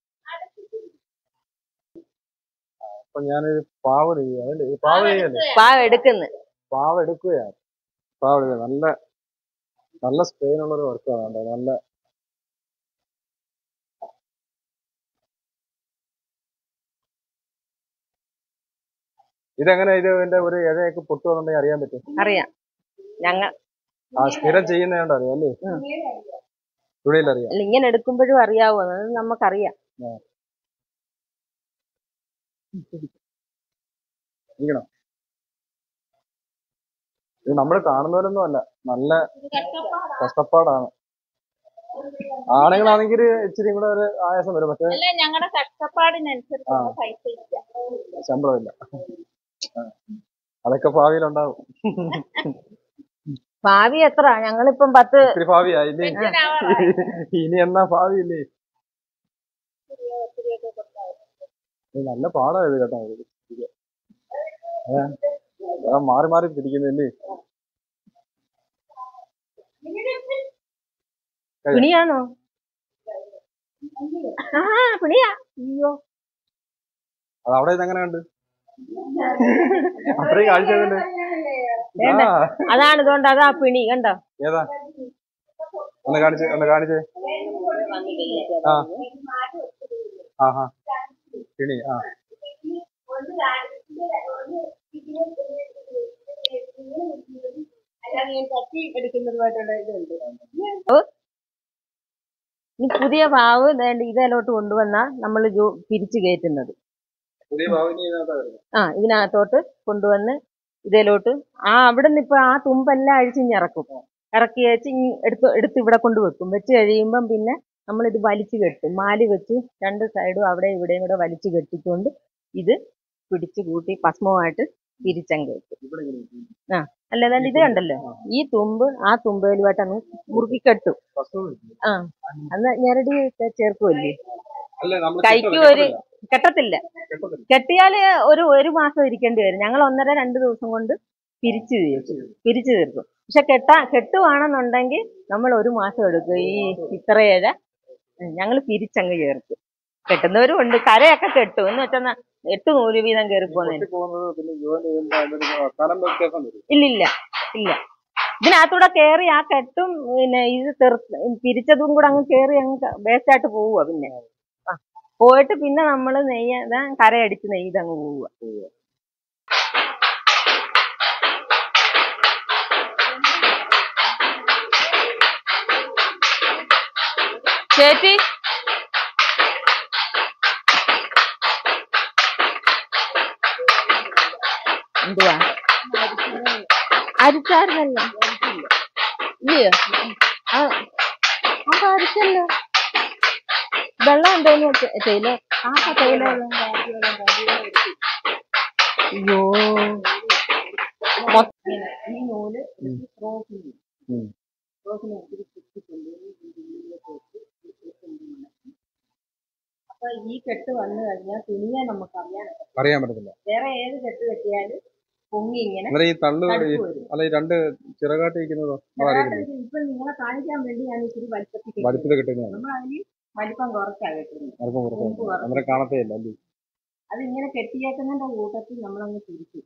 Speaker 1: അപ്പൊ ഞാനൊരു പാവ് നെയ്യുക അതല്ലേ ഈ പാവ് നെയ്യല്ലേ
Speaker 3: പാ എടുക്കുന്നു
Speaker 1: പാവ് എടുക്കുകയാണ് പാവ് എടുക്കുക നല്ല നല്ല സ്ട്രെയിൻ ഉള്ള ഒരു വർക്കാണ് കേട്ടോ നല്ല ഇതെങ്ങനെ ഇത് ഇതിന്റെ ഒരു ഇഴയൊക്കെ പൊട്ടു വന്നിട്ടുണ്ടെങ്കിൽ അറിയാൻ പറ്റും
Speaker 3: അറിയാം ഞങ്ങൾ
Speaker 1: ആ സ്ഥിരം ചെയ്യുന്നതുകൊണ്ട് അറിയാം അല്ലേ
Speaker 3: ഉം.
Speaker 1: തുണിയിൽ അറിയാം
Speaker 3: അല്ല ഇങ്ങനെ എടുക്കുമ്പോഴും അറിയാവോ അത് നമുക്കറിയാം
Speaker 1: ഇരിക്കണം ഇത് നമ്മൾ കാണുന്നവരൊന്നും അല്ല നല്ല കഷ്ടപ്പാടാണ് ആണുങ്ങളാണെങ്കിൽ ഇച്ചിരി കൂടെ ഒരു ആയാസം വരും പക്ഷെ
Speaker 2: അല്ല ഞങ്ങളുടെ കഷ്ടപ്പാടിനനുസരിച്ചുള്ള പൈസ ഇല്ല
Speaker 1: ശമ്പളമില്ല ആ. അതൊക്കെ ഭാവിയിലുണ്ടാവും
Speaker 3: ഭാവി എത്ര ഞങ്ങളിപ്പം പത്ത്
Speaker 1: ഇത്തിരി ഭാവിയായില്ലേ
Speaker 2: ഇതിനാവാറായി.
Speaker 1: ഇനി എന്നാ ഭാവിയില്ലേ ഇത് നല്ല പാടായത് കേട്ടോ ഇത്. ഇത്. ഏ? ആ, മാറി മാറി പിടിക്കുന്നല്ലേ
Speaker 3: പിണിയാണോ ആ പിണിയാ അയ്യോ
Speaker 1: അത് അവിടെ ഇതെങ്ങനെ കണ്ട് അത്രയും കാഴ്ച കണ്ട്
Speaker 3: വേണ്ട.
Speaker 1: ആ
Speaker 3: അതാണ് ഇതുകൊണ്ട് അതാ പിണി കണ്ടോ
Speaker 1: ഏതാ ഒന്ന് കാണിച്ച് ഒന്ന് കാണിച്ചേ ആ ആ ഹാ കിണി ആ
Speaker 3: ഈ പുതിയ പാവ് ദേ ഇതിലോട്ട് കൊണ്ടുവന്നാ നമ്മൾ പിരിച്ചു കയറ്റുന്നത്
Speaker 1: പുതിയ ഭാവിനി ഇതിനകത്താ വരുന്നത്
Speaker 3: ആ ഇതിനകത്തോട്ട് കൊണ്ടുവന്ന് ഇതിലോട്ട് ആ അവിടെ നിന്ന് ഇപ്പൊ ആ തുമ്പെല്ലാം അഴിച്ചിഞ്ഞിറക്കും ഇറക്കി വെച്ച് ഇങ് എടുത്ത് എടുത്ത് ഇവിടെ കൊണ്ട് വെക്കും വെച്ച് കഴിയുമ്പം പിന്നെ നമ്മളിത് വലിച്ചു കെട്ടും മാല് വെച്ച് രണ്ട് സൈഡും അവിടെ ഇവിടെയും കൂടെ വലിച്ചു കെട്ടിക്കൊണ്ട് ഇത് പിടിച്ചു കൂട്ടി ഭസ്മമായിട്ട് പിരിച്ചങ്ങ് കെട്ടും ആ അല്ലാതെ ഇത് കണ്ടല്ലോ ഈ തുമ്പ് ആ തുമ്പയിലുമായിട്ട് അങ്ങ് മുറുക്കി കെട്ടും ആ അന്ന് ഞെരടി ചേർക്കുമല്ലേ
Speaker 1: അല്ല നമ്മൾ
Speaker 3: കൈക്ക് ഒരു കെട്ടത്തില്ല കെട്ടിയാല് ഒരു ഒരു മാസം ഇരിക്കേണ്ടി വരും ഞങ്ങൾ ഒന്നര രണ്ട് ദിവസം കൊണ്ട് പിരിച്ചു തീർക്കും പിരിച്ചു തീർക്കും പക്ഷെ കെട്ടാ കെട്ടുവാണെന്നുണ്ടെങ്കിൽ നമ്മൾ ഒരു മാസം എടുക്കും ഈ ഇത്രയേഴ ഞങ്ങൾ പിരിച്ചങ്ങ് ചേർക്കും കെട്ടുന്നവരും ഉണ്ട് കരയൊക്കെ കെട്ടും എന്ന് വെച്ചാൽ എട്ട് നൂല് വീതം കയറി പോകുന്നതിന്
Speaker 1: പോകുന്നത് പിന്നെ ജോയിൻ ചെയ്യുമ്പോൾ അതിന്റെ ഒരു സ്ഥലം വ്യത്യാസം വരും
Speaker 3: ഇല്ലില്ല ഇല്ല ഇതിനകത്തൂടെ കയറി ആ കെട്ടും പിന്നെ ഇത് തെറ പിരിച്ചതും കൂടെ അങ്ങ് കയറി അങ്ങ് വേസ്റ്റ് ആയിട്ട് പോവുക പിന്നെ ആ പോയിട്ട് പിന്നെ നമ്മൾ നെയ്യാ കരയടിച്ച് നെയ്ത് അങ്ങ് പോവുക ചേച്ചി എന്തുവാ അരിച്ചായിരുന്നല്ലോ ഇല്ലയോ ആ അത് അരിച്ചല്ലോ വെള്ളം ഉണ്ടോന്ന് വെച്ച തേയില ആ തേയില വെള്ളം അയ്യോ മൊ- ഈ നൂല് റോസിന്
Speaker 1: ഉം.
Speaker 3: റോസിന് ഒത്തിരി ചുറ്റിക്കൊണ്ട് ഈ ഉള്ളിലേക്ക് വെച്ച് ചുറ്റിക്കൊണ്ട് മടക്കി. അപ്പൊ ഈ കെട്ട് വന്നു കഴിഞ്ഞാൽ തുണിയെ നമുക്ക് അറിയാനൊക്കെ
Speaker 1: അറിയാൻ പറ്റത്തില്ല
Speaker 3: വേറെ ഏത് കെട്ട് കെട്ടിയാലും പൊങ്ങി ഇങ്ങനെ
Speaker 1: അന്നേരം ഈ തള്ളു ഈ-
Speaker 3: തടുപ്പ് വരും
Speaker 1: അല്ല ഈ രണ്ട് ചിറകാട്ടിരിക്കുന്നതോ അതറിയില്ല
Speaker 3: ചെറുതായിട്ട് ഇപ്പൊ നിങ്ങളെ കാണിക്കാൻ വേണ്ടി ഞാൻ ഇച്ചിരി വലിപ്പത്തിൽ
Speaker 1: വലിപ്പത്തിൽ കിട്ടുന്നതാണ്
Speaker 3: നമ്മൾ അതിന് വലിപ്പം കുറച്ചാ കെട്ടുന്നത്
Speaker 1: ആർക്കും പുറത്ത്
Speaker 3: തുമ്പ് കുറച്ച്.
Speaker 1: അന്നേരം കാണത്തേ ഇല്ല അല്ലേ
Speaker 3: അത് ഇങ്ങനെ കെട്ടിയേക്കുന്നതിന്റെ കൂട്ടത്തിൽ നമ്മളങ്ങ് തിരിച്ചു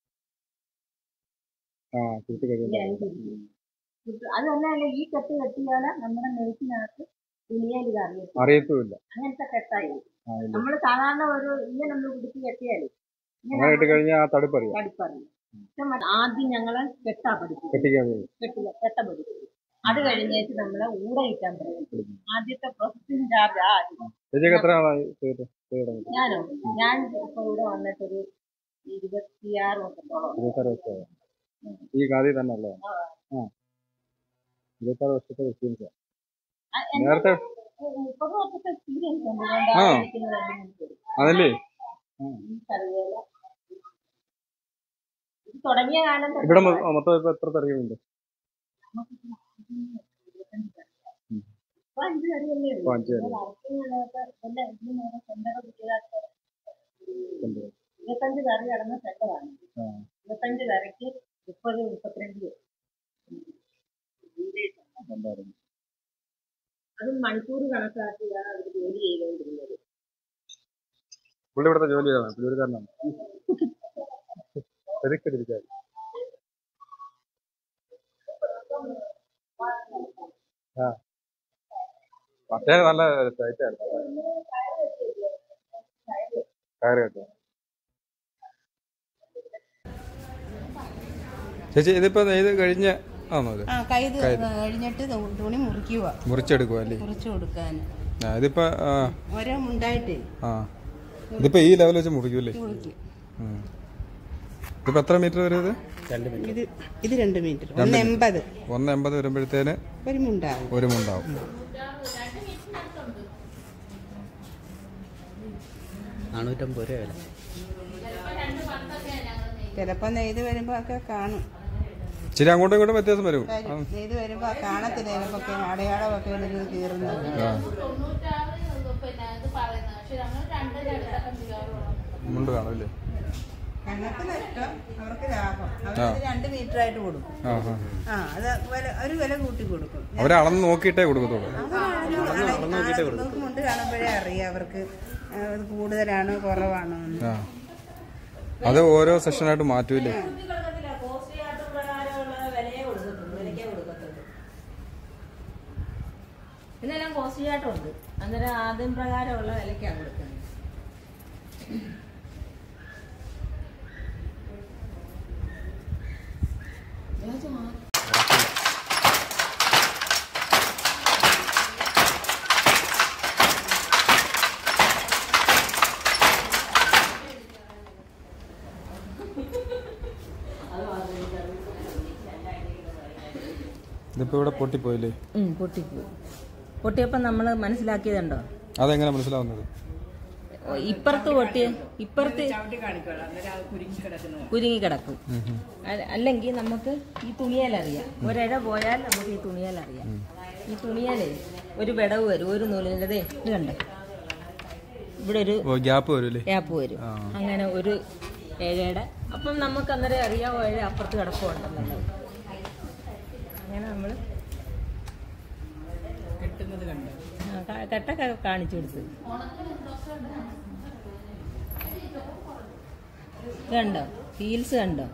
Speaker 1: ആ തിരിച്ചു
Speaker 3: ഇങ്ങനെ
Speaker 1: കഴിയുമ്പോൾ
Speaker 3: അങ്ങ് തിരിച്ചു ഇത് അത് തന്നെയല്ല ഈ കെട്ട് കെട്ടിയാല് നമ്മുടെ നെയ്ത്തിനകത്ത് തുണിയാൽ ഇത് അറിയത്തില്ല
Speaker 1: അറിയത്തുമില്ല
Speaker 3: അങ്ങനത്തെ കെട്ടായി
Speaker 1: ആ ഇല്ല
Speaker 3: നമ്മൾ സാധാരണ ഒരു ഇങ്ങനെ ഒന്ന് പിടിച്ച് കെട്ടിയാല്
Speaker 1: അങ്ങനെ കിട്ടി കഴിഞ്ഞാൽ ആ തടുപ്പ് അറിയാം
Speaker 3: പഠിപ്പറിയും പക്ഷെ മ- ആദ്യം ഞങ്ങള് കെട്ടാ പഠിക്കും
Speaker 1: കെട്ടിക്കാൻ കഴിയും
Speaker 3: കെട്ടില്ല കെട്ട പഠിക്കും അത് കഴിഞ്ഞേച്ച് നമ്മളെ ഊടയിട്ടാൻ പഠിക്കും ആദ്യത്തെ പ്രോസസ്സിംഗ് ചാർജ് ആ ആദ്യം.
Speaker 1: ചേച്ചിക്ക് എത്ര ആളായി ചെയ്തിട്ട് ചെയ്ത് തുടങ്ങിയിട്ട്?
Speaker 3: ഞാനോ ഞാൻ ഇപ്പൊ ഇവിടെ വന്നിട്ടൊരു ഇരുപത്തിയാറ് വർഷത്തോളം
Speaker 1: ഇരുപത്താറ് വർഷമായി ഈ ഖാദി തന്നെ ഉള്ളത് ആ ഇരുപത്താറ് വർഷത്തെ എക്സ്പീരിയൻസ്
Speaker 3: ആ, എന്നെ
Speaker 1: നേരത്തെ
Speaker 3: മുപ്പത് വർഷത്തെ എക്സ്പീരിയൻസ് ഉണ്ട്
Speaker 1: ആ.
Speaker 3: ഇരിക്കുന്നത് രണ്ട് മൂന്ന് പേര്.
Speaker 1: അതല്ലേ
Speaker 3: ഈ കറിവേല ഇത് തുടങ്ങിയ കാലം തൊട്ട്
Speaker 1: ഇവിടെ മൊ- മൊത്തം ഇപ്പൊ എത്ര തറിയുണ്ട്
Speaker 3: ഇപ്പൊ അഞ്ച് കറിയല്ലേ ഉള്ളൂ.
Speaker 1: ഇപ്പൊ അഞ്ച് കറി.
Speaker 3: ഇത് വറുത്തതിനകത്ത് എല്ലാം ഇതിന് നേരെ സെന്റർ കുട്ടികളായിട്ട്
Speaker 1: ഉണ്ട്.
Speaker 3: ഇരുപത്തഞ്ച് കറി കടന്ന സെന്ററാണ്
Speaker 1: ആ.
Speaker 3: ഇരുപത്തഞ്ച് കറിക്ക് മുപ്പത് മുപ്പത്തിരണ്ട്
Speaker 1: ഉണ്ടായിരുന്നു.
Speaker 3: അതും മണിക്കൂർ കണക്കാക്കിയാണ് അവർ ജോലി ചെയ്തുകൊണ്ടിരുന്നത്
Speaker 1: പുള്ളി ഇവിടുത്തെ ജോലിയാണ് പുള്ളിക്കാരനാണ് തിരിച്ചടിച്ചാൽ ആ മറ്റേ നല്ല ടൈറ്റ് ആയിരുന്നു കയറി കേട്ടോ ചേച്ചി ഇതിപ്പോ ഇത് കഴിഞ്ഞ ആണോ ഇത്
Speaker 4: ആ കൈത് കഴിഞ്ഞിട്ട് തു- തുണി മുറിക്കുക
Speaker 1: മുറിച്ചെടുക്കുക അല്ലേ
Speaker 4: മുറിച്ചു കൊടുക്കാൻ
Speaker 1: ആ ഇതിപ്പോ ആ,
Speaker 4: ഓരോ മുണ്ടായിട്ട്
Speaker 1: ആ ഇതിപ്പോ ഈ ലെവൽ വെച്ച് മുറിക്കൂല്ലേ
Speaker 4: മുറിക്കും
Speaker 1: ഉം. ഇതിപ്പോ എത്ര മീറ്റർ വരും ഇത്
Speaker 4: ഇത് ഇത് രണ്ട് മീറ്റർ ഒന്ന് എൺപത്
Speaker 1: ഒന്ന് എൺപത് വരുമ്പോഴത്തേന്
Speaker 4: ഒരു മുണ്ടാവും
Speaker 1: ഒരു മുണ്ടാവും
Speaker 5: നാനൂറ്റമ്പത് രൂപ വില
Speaker 4: ചിലപ്പോൾ നെയ്ത് വരുമ്പോൾ ഒക്കെ കാണും
Speaker 1: ഇച്ചിരി അങ്ങോട്ടും ഇങ്ങോട്ടും വ്യത്യാസം വരും ആ,
Speaker 4: വരും നെയ്ത് വരുമ്പോൾ കാണത്തില്ല ചിലപ്പോൾ അടയാളമൊക്കെ ഇതിൽ കീറുന്നത്
Speaker 1: ആ. മുണ്ട് കാണും അല്ലേ
Speaker 4: ഞങ്ങൾക്ക് നഷ്ടം അവർക്ക് ലാഭം അവർ രണ്ട് മീറ്റർ ആയിട്ട് കൊടുക്കും
Speaker 1: ആ ആ
Speaker 4: ആ അത് വില ഒരു വില കൂട്ടി കൊടുക്കും
Speaker 1: അവരെ അളന്ന് നോക്കിയിട്ടേ കൊടുക്കത്തുള്ളൂ
Speaker 4: നമുക്ക് മുണ്ട് കാണുമ്പോഴേ അറിയാം അവർക്ക് ആ, ഇത് കൂടുതലാണോ കുറവാണോ എന്ന്
Speaker 1: ആ അത് ഓരോ സെഷനായിട്ട് മാറ്റൂലേ
Speaker 3: ഇതെല്ലാം കോസ്റ്റ്ലി ആയിട്ടുണ്ട് അന്നേരം ആദ്യം പ്രകാരമുള്ള വിലക്കാണ് കൊടുക്കുന്നത്
Speaker 1: ഇതിപ്പോ ഇവിടെ പൊട്ടിപ്പോയില്ലേ
Speaker 3: പൊട്ടിപ്പോയി പൊട്ടിയപ്പോൾ നമ്മൾ മനസ്സിലാക്കിയതുണ്ടോ
Speaker 1: അതെങ്ങനെ മനസ്സിലാവുന്നത്
Speaker 3: ഓ, ഇപ്പുറത്ത് പൊട്ടിയ ഇപ്പുറത്ത് കുരുങ്ങി കിടക്കും അല്ല- അല്ലെങ്കിൽ നമുക്ക് ഈ തുണിയാൽ അറിയാം ഒരിഴ പോയാൽ നമുക്ക് ഈ തുണിയാൽ അറിയാം ഈ തുണിയാലേ ഒരു വിടവ് വരും ഒരു നൂലിൻ്റെ ഇത് കണ്ടേ ഇവിടെ ഒരു
Speaker 1: ഓ ഗ്യാപ്പ് വരും
Speaker 3: ഗ്യാപ്പ് വരും അങ്ങനെ ഒരു ഏഴയുടെ അപ്പം നമുക്ക് അന്നേരം അറിയാം ഏഴ അപ്പുറത്ത് കിടപ്പുണ്ടെന്നുള്ളത് അങ്ങനെ നമ്മൾ കെട്ടൊക്കെ കാണിച്ചു കൊടുത്ത് കണ്ടോ ഹീൽസ് കണ്ടോ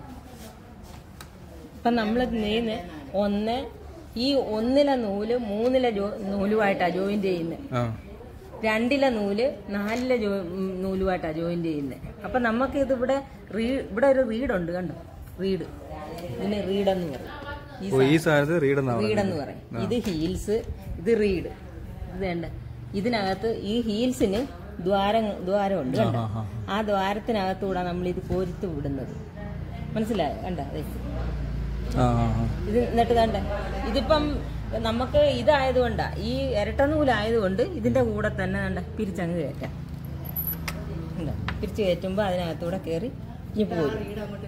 Speaker 3: ഇപ്പം നമ്മൾ നെയ്യുന്ന ഒന്ന് ഈ ഒന്നിലെ നൂല് മൂന്നിലെ ജോ നൂലുമായിട്ടാണ് ജോയിന്റ് ചെയ്യുന്നത്
Speaker 1: ആ
Speaker 3: രണ്ടിലെ നൂല് നാലിലെ ജോ ഉം, നൂലുമായിട്ടാണ് ജോയിന്റ് ചെയ്യുന്നത് അപ്പം നമുക്ക് ഇത് ഇവിടെ റീ ഇവിടെ ഒരു റീഡുണ്ട് കണ്ടോ റീഡ് ഇതിന് റീഡെന്ന് പറയും ഈ
Speaker 1: ഓ ഈ സാധനത്ത് റീഡ് എന്നാ
Speaker 3: റീഡെന്ന് പറയും ഇത് ഹീൽസ് ഇത് റീഡ് ഇത് വേണ്ട ഇതിനകത്ത് ഈ ഹീൽസിന് ദ്വാരം ദ്വാരമുണ്ട് കണ്ടോ ആ ദ്വാരത്തിനകത്തൂടെ നമ്മൾ ഇത് കോരിത്ത് വിടുന്നത് മനസ്സിലായോ കണ്ട
Speaker 1: ആ ആ ആ.
Speaker 3: ഇത് എന്നിട്ട് കണ്ട ഇതിപ്പം നമുക്ക് ഇതായതുകൊണ്ടാ ഈ ഇരട്ട നൂലായതുകൊണ്ട് ഇതിന്റെ കൂടെ തന്നെ കണ്ട പിരിച്ചങ്ങ് കയറ്റാം കണ്ടോ പിരിച്ച് കയറ്റുമ്പോൾ അതിനകത്തൂടെ കയറി ഇനി പോരും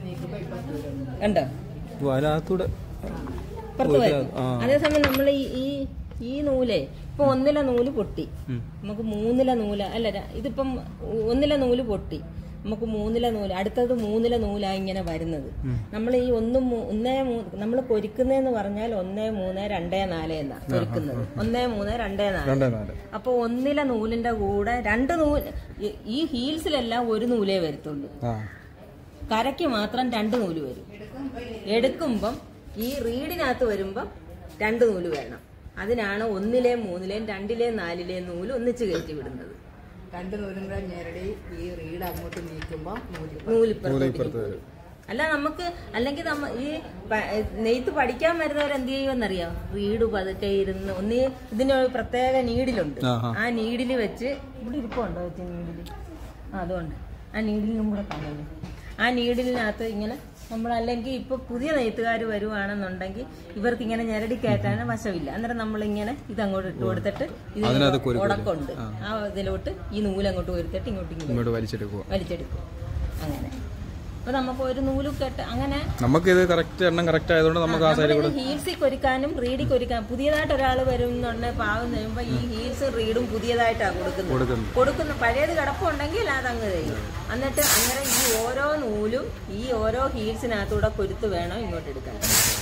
Speaker 3: കണ്ടോ
Speaker 1: ഓ അതിനകത്തൂടെ
Speaker 3: പുറത്ത് വരും അതേസമയം നമ്മൾ ഈ ഈ ഈ നൂലേ ഇപ്പൊ ഒന്നിലെ നൂല് പൊട്ടി നമുക്ക് മൂന്നിലെ നൂല അല്ല ര- ഇതിപ്പം ഒന്നിലെ നൂല് പൊട്ടി നമുക്ക് മൂന്നിലെ നൂല് അടുത്തത് മൂന്നിലെ നൂലാ ഇങ്ങനെ വരുന്നത് നമ്മൾ ഈ ഒന്നും മൂ- ഒന്നേ നമ്മൾ പൊരിക്കുന്നതെന്ന് പറഞ്ഞാൽ ഒന്നേ മൂന്ന് രണ്ടേ നാല് എന്നാ പൊരിക്കുന്നത് ഒന്നേ മൂന്ന് രണ്ടേ നാല്
Speaker 1: രണ്ടേ നാല്
Speaker 3: അപ്പൊ ഒന്നിലെ നൂലിന്റെ കൂടെ രണ്ട് നൂല് ഈ- ഈ ഹീൽസിലെല്ലാം ഒരു നൂലേ വരത്തുള്ളൂ
Speaker 1: ആ
Speaker 3: കരയ്ക്ക് മാത്രം രണ്ട് നൂല് വരും എടുക്കുമ്പം ഈ റീഡിനകത്ത് വരുമ്പം രണ്ട് നൂല് വേണം അതിനാണ് ഒന്നിലെയും മൂന്നിലെയും രണ്ടിലെയും നാലിലെയും നൂല് ഒന്നിച്ച് കയറ്റി വിടുന്നത്
Speaker 4: രണ്ട് നൂലും കൂടെ ഞെരടി ഈ റീഡ് അങ്ങോട്ട് നീക്കുമ്പോൾ നൂല്
Speaker 3: നൂലിപ്പുറത്തോട്ട് വരും അല്ല നമുക്ക് അല്ലെങ്കിൽ നമ്മ ഈ പ- നെയ്ത്ത് പഠിക്കാൻ വരുന്നവർ എന്ത് ചെയ്യുമെന്നറിയാം റീഡ് പതുക്കെ ഇരുന്ന് ഒന്നീ ഇതിനൊരു പ്രത്യേക നീഡിലുണ്ട്
Speaker 1: ആഹാ.
Speaker 3: ആ നീഡിൽ വെച്ച് ഇവിടെ ഇരിപ്പുണ്ടോ വെച്ച് നീഡിൽ ആ അതുകൊണ്ട് ആ നീഡിലും കൂടെ കാണുന്നു ആ നീഡിലിനകത്ത് ഇങ്ങനെ നമ്മൾ അല്ലെങ്കിൽ ഇപ്പൊ പുതിയ നെയ്ത്തുകാർ വരുവാണെന്നുണ്ടെങ്കിൽ ഇവർക്ക് ഇങ്ങനെ ഞെരടി കയറ്റാൻ വശമില്ല അന്നേരം നമ്മളിങ്ങനെ ഇതങ്ങോട്ട് ഇട്ട് കൊടുത്തിട്ട്
Speaker 1: അതിനകത്ത്
Speaker 3: ഇതിന് ഉടക്കുണ്ട് ആ ഇതിലോട്ട് ഈ നൂലങ്ങോട്ട് വരുത്തിട്ട് ഇങ്ങോട്ട് ഇങ്ങനെ
Speaker 1: ഇങ്ങോട്ട് വലിച്ചെടുക്കുക
Speaker 3: വലിച്ചെടുക്കും അങ്ങനെ അപ്പൊ നമുക്ക് ഒരു നൂല് കെട്ട് അങ്ങനെ
Speaker 1: നമുക്കിത് കറക്റ്റ് എണ്ണം കറക്റ്റ് ആയതുകൊണ്ട് നമുക്ക് ആ സൈഡിൽ കൂടെ
Speaker 3: ഹീൽസിൽ കൊരിക്കാനും റീഡിൽ കൊരിക്കാനും പുതിയതായിട്ട് ഒരാൾ വരുന്നുണ്ടെ പാവം ചെയ്യുമ്പോൾ ഈ ഹീൽസും റീഡും പുതിയതായിട്ടാണ് കൊടുക്കുന്നത്
Speaker 1: കൊടുക്കുന്നു
Speaker 3: കൊടുക്കുന്ന പഴയത് കിടപ്പുണ്ടെങ്കിൽ അതങ്ങ് ചെയ്യും എന്നിട്ട് അന്നേരം ഈ ഓരോ നൂലും ഈ ഓരോ ഹീൽസിനകത്തൂടെ കൊരുത്ത് വേണം ഇങ്ങോട്ട് എടുക്കാൻ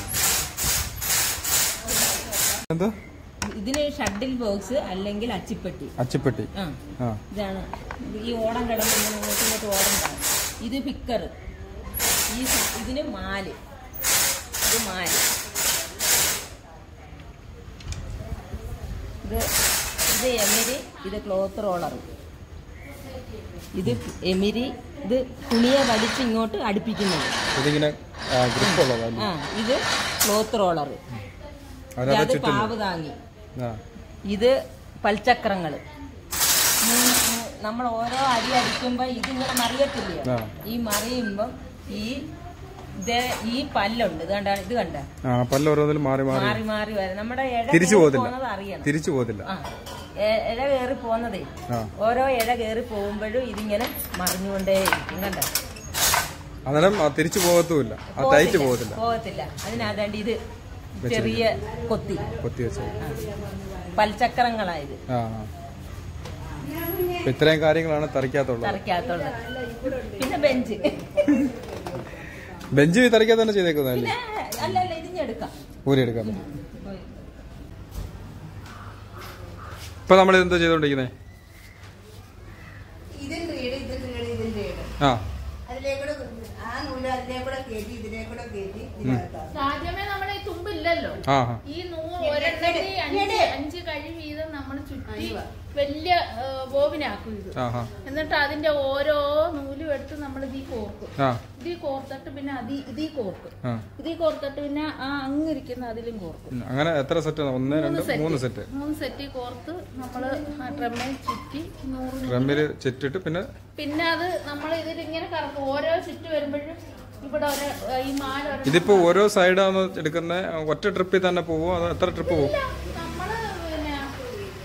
Speaker 1: എന്താ
Speaker 3: ഇതിന് ഷട്ടിൽ ബോക്സ് അല്ലെങ്കിൽ അച്ചിപ്പെട്ടി
Speaker 1: അച്ചിപ്പെട്ടി
Speaker 3: ആ
Speaker 1: ആ
Speaker 3: ഇതാണ് ഈ ഓടം കിടന്ന് ഇങ്ങനെ അങ്ങോട്ടും ഇങ്ങോട്ടും ഓടം കാണും ഇത് പിക്കർ ഈ സ- ഇതിന് മാല് ഇത് മാല് ഇത് ഇത് എമിരി ഇത് ക്ലോത്ത് റോളർ ഇത് എമിരി ഇത് തുണിയെ വലിച്ച് ഇങ്ങോട്ട് അടുപ്പിക്കുന്നത്
Speaker 1: ഇതിങ്ങനെ ഗ്രിപ്പ് ഉള്ളതല്ലേ
Speaker 3: ആ ഇത് ക്ലോത്ത് റോളർ
Speaker 1: അതിനകത്ത്
Speaker 3: അത്
Speaker 1: ചുറ്റുന്നു
Speaker 3: പാവ് താങ്ങി
Speaker 1: ആ
Speaker 3: ഇത് പൽചക്രങ്ങൾ നമ്മൾ ഓരോ അടി അടിക്കുമ്പോ ഇതിങ്ങനെ മറിയത്തില്ലയോ
Speaker 1: ആ.
Speaker 3: ഈ മറിയുമ്പം ഈ ഇത് ഈ പല്ലുണ്ട് ഇത് കണ്ട ഇത് കണ്ട
Speaker 1: ആ പല്ല ഓരോന്നിലും മാറി മാറി
Speaker 3: മാറി മാറി വരും നമ്മുടെ ഇഴ
Speaker 1: തിരിച്ചു
Speaker 3: കയറി
Speaker 1: പോകത്തില്ല.
Speaker 3: പോകുന്നത് അറിയണം
Speaker 1: തിരിച്ചു പോകത്തില്ല
Speaker 3: ആ എ- ഇഴ കയറി പോകുന്നതേ
Speaker 1: ആ
Speaker 3: ഓരോ ഇഴ കയറി പോകുമ്പോഴും ഇതിങ്ങനെ മറിഞ്ഞുകൊണ്ടേയിരിക്കും കണ്ട
Speaker 1: അന്നേരം ആ തിരിച്ചു പോകത്തുമില്ല ആ ടൈറ്റ് പോകത്തില്ല
Speaker 3: പോകത്തില്ല അതിനകത്താണ്ട് ഇത് ചെറിയ കൊത്തി
Speaker 1: കൊത്തി വെച്ചത്
Speaker 3: ആ. പൽചക്രങ്ങളായത്
Speaker 1: ആ ആ. അപ്പൊ ഇത്രയും കാര്യങ്ങളാണ് തറിക്കാത്തുള്ളത്
Speaker 3: തറയ്ക്കകത്തുള്ളത് പിന്നെ ബെഞ്ച്
Speaker 1: ബെഞ്ച് തറിക്കാത്ത തന്നെ ചെയ്തേക്കുന്നതല്ലേ
Speaker 3: പിന്നെ അല്ല അല്ല ഇതിഞ്ഞ് എടുക്കാം
Speaker 1: ഊരി എടുക്കാൻ പറ്റും ഇപ്പൊ നമ്മൾ എന്താ ചെയ്തോണ്ടിരിക്കുന്നത്
Speaker 4: ഇതിൽ റീഡ് ഇതിൽ റീഡ് ഇതിൽ റീഡ്
Speaker 1: ആ
Speaker 4: അതിലേക്കൂടെ ആ നൂല് അതിലേക്കൂടെ കയറ്റി ഇതിലേക്കൂടെ കയറ്റി ഇതിനകത്താണ്
Speaker 2: ആദ്യമേ നമ്മുടെ ഈ തുമ്പില്ലല്ലോ
Speaker 1: ആ ആ.
Speaker 2: ഈ നൂല് ഒരെണ്ണത്തിൽ അഞ്ച് അഞ്ച് കഴി വീതം നമ്മൾ ചുറ്റി വലിയ ഏ, ബോബിനാക്കും ഇത്
Speaker 1: ആ ആ
Speaker 2: എന്നിട്ട് അതിന്റെ ഓരോ നൂലും എടുത്ത് നമ്മൾ ഇതീ കോർക്കും
Speaker 1: ആ
Speaker 2: ഇതീ കോർത്തിട്ട് പിന്നെ അതി ഇതീ കോർക്കും
Speaker 1: ആ
Speaker 2: ഇതീ കോർത്തിട്ട് പിന്നെ ആ അങ്ങിരിക്കുന്ന അതിലും കോർക്കും
Speaker 1: ഉം. അങ്ങനെ എത്ര സെറ്റ് ഒന്ന് രണ്ട് മൂന്ന് സെറ്റ്
Speaker 2: മൂന്ന് സെറ്റ് കോർത്ത് നമ്മള് ആ ഡ്രമ്മിൽ ചുറ്റി നൂറ് നൂല്
Speaker 1: റമ്മില് ചെറ്റിട്ട് പിന്നെ
Speaker 2: പിന്നെ അത് നമ്മൾ ഇതിലിങ്ങനെ കറക്കും ഓരോ ചുറ്റ് വരുമ്പോഴും ഇവിടെ ഒരു ഈ മാല ഒരു
Speaker 1: ഇതിപ്പോ ഓരോ സൈഡാണ് എടുക്കുന്ന ഒറ്റ ട്രിപ്പിൽ തന്നെ പോവോ അതോ എത്ര ട്രിപ്പ് പോവും
Speaker 2: നമ്മള് പിന്നെ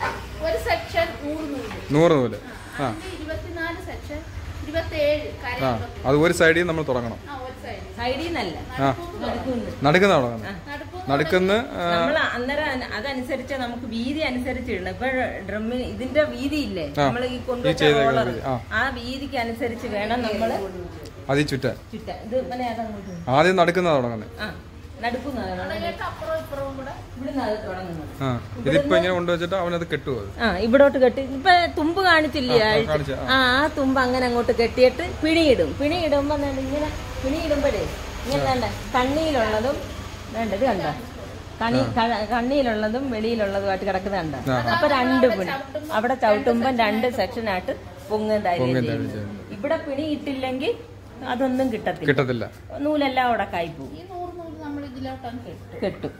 Speaker 1: നൂറ് നൂല് ആ
Speaker 2: അതിന്റെ ഇരുപത്തിനാല് സെക്ഷൻ ഇരുപത്തേഴ്
Speaker 1: ആ
Speaker 2: കരയൊക്കെ
Speaker 1: അത് ഒരു സൈഡിൽ നിന്ന് നമ്മൾ തുടങ്ങണം
Speaker 2: ആ ഒരു സൈഡ്
Speaker 3: സൈഡിൽ നിന്നല്ല
Speaker 1: ആ നടുക്കുന്ന തുടങ്ങണം
Speaker 2: നടുപ്പ്
Speaker 1: നടുക്കുന്ന് ആ,
Speaker 3: നമ്മൾ അന്നേരം അന- അതനുസരിച്ച് നമുക്ക് വീതി അനുസരിച്ചിടണം ഇപ്പൊ ഡ്രമ്മിന് ഇതിന്റെ വീതി ഇല്ലേ നമ്മൾ ഈ കൊണ്ടുവച്ച
Speaker 1: ചെയ്തേക്കുന്ന
Speaker 3: റോളർ
Speaker 1: വീതി, ആ.
Speaker 3: ആ വീതിക്ക് അനുസരിച്ച് വേണം നമ്മള്
Speaker 1: അതിൽ ചുറ്റാൻ
Speaker 3: ചുറ്റ ഇത് ഇങ്ങനെ അതങ്ങോട്ട്
Speaker 1: ആദ്യം നടുക്കുന്ന തുടങ്ങുന്നത്
Speaker 3: ആ നടുക്കുന്നതാണ്
Speaker 2: തുടങ്ങിയിട്ട് അപ്പുറവും ഇപ്പുറവും കൂടെ
Speaker 3: ഇവിടുന്ന് അത് തുടങ്ങുന്നത്
Speaker 1: ആ ഇതിപ്പോ ഇങ്ങനെ കൊണ്ടുവച്ചിട്ട് അവനത് കെട്ടുമോ അത്
Speaker 3: ആ ഇവിടോട്ട് കെട്ടി ഇപ്പൊ തുമ്പ് കാണിച്ചില്ലേ
Speaker 1: ആ,
Speaker 3: ആഴ്ച?
Speaker 1: കാണിച്ചു,
Speaker 3: ആ ആ തുമ്പ് അങ്ങനെ അങ്ങോട്ട് കെട്ടിയിട്ട് പിണിയിടും പിണിയിടുമ്പോ ദാണ്ട് ഇങ്ങനെ പിണിയിടുമ്പോഴേ ഇങ്ങനെ വേണ്ട കണ്ണിയിലുള്ളതും വേണ്ട ഇത് കണ്ട കണി ക- കണ്ണിയിലുള്ളതും വെളിയിലുള്ളതുമായിട്ട് കിടക്കുന്നത് കണ്ട അപ്പൊ രണ്ട് പിണി അവിടെ ചവിട്ടുമ്പം രണ്ട് സെക്ഷനായിട്ട് പൊങ്ങുന്നതായിരിക്കും ഇവിടെ പിണി ഇട്ടില്ലെങ്കിൽ അതൊന്നും കിട്ടത്തില്ല
Speaker 1: കിട്ടത്തില്ല
Speaker 3: നൂലെല്ലാം അവിടെ കായ്പോകും
Speaker 2: ഈ നൂറ് നൂറ് നമ്മൾ ഇതിലോട്ടാണ് കെട്ടും
Speaker 3: കെട്ടും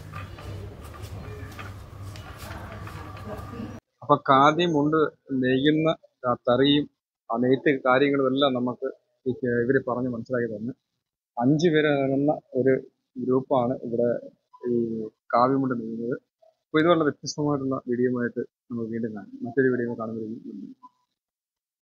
Speaker 1: അപ്പൊ കാതി മുണ്ട് നെയ്യുന്ന ആ തറിയും ആ നെയ്ത്ത് കാര്യങ്ങളും എല്ലാം നമുക്ക് ഈ ക- ഇവര് പറഞ്ഞ് മനസ്സിലാക്കി തന്നു അഞ്ചു പേര് അടങ്ങുന്ന ഒരു ഗ്രൂപ്പാണ് ഇവിടെ ഈ കാവ്യമുണ്ട് നെയ്യുന്നത് അപ്പോൾ ഇതുപോലെ വ്യത്യസ്തമായിട്ടുള്ള വീഡിയോ ആയിട്ട് നമുക്ക് വീണ്ടും കാണാം മറ്റൊരു വീഡിയോ കാണുന്നതിന്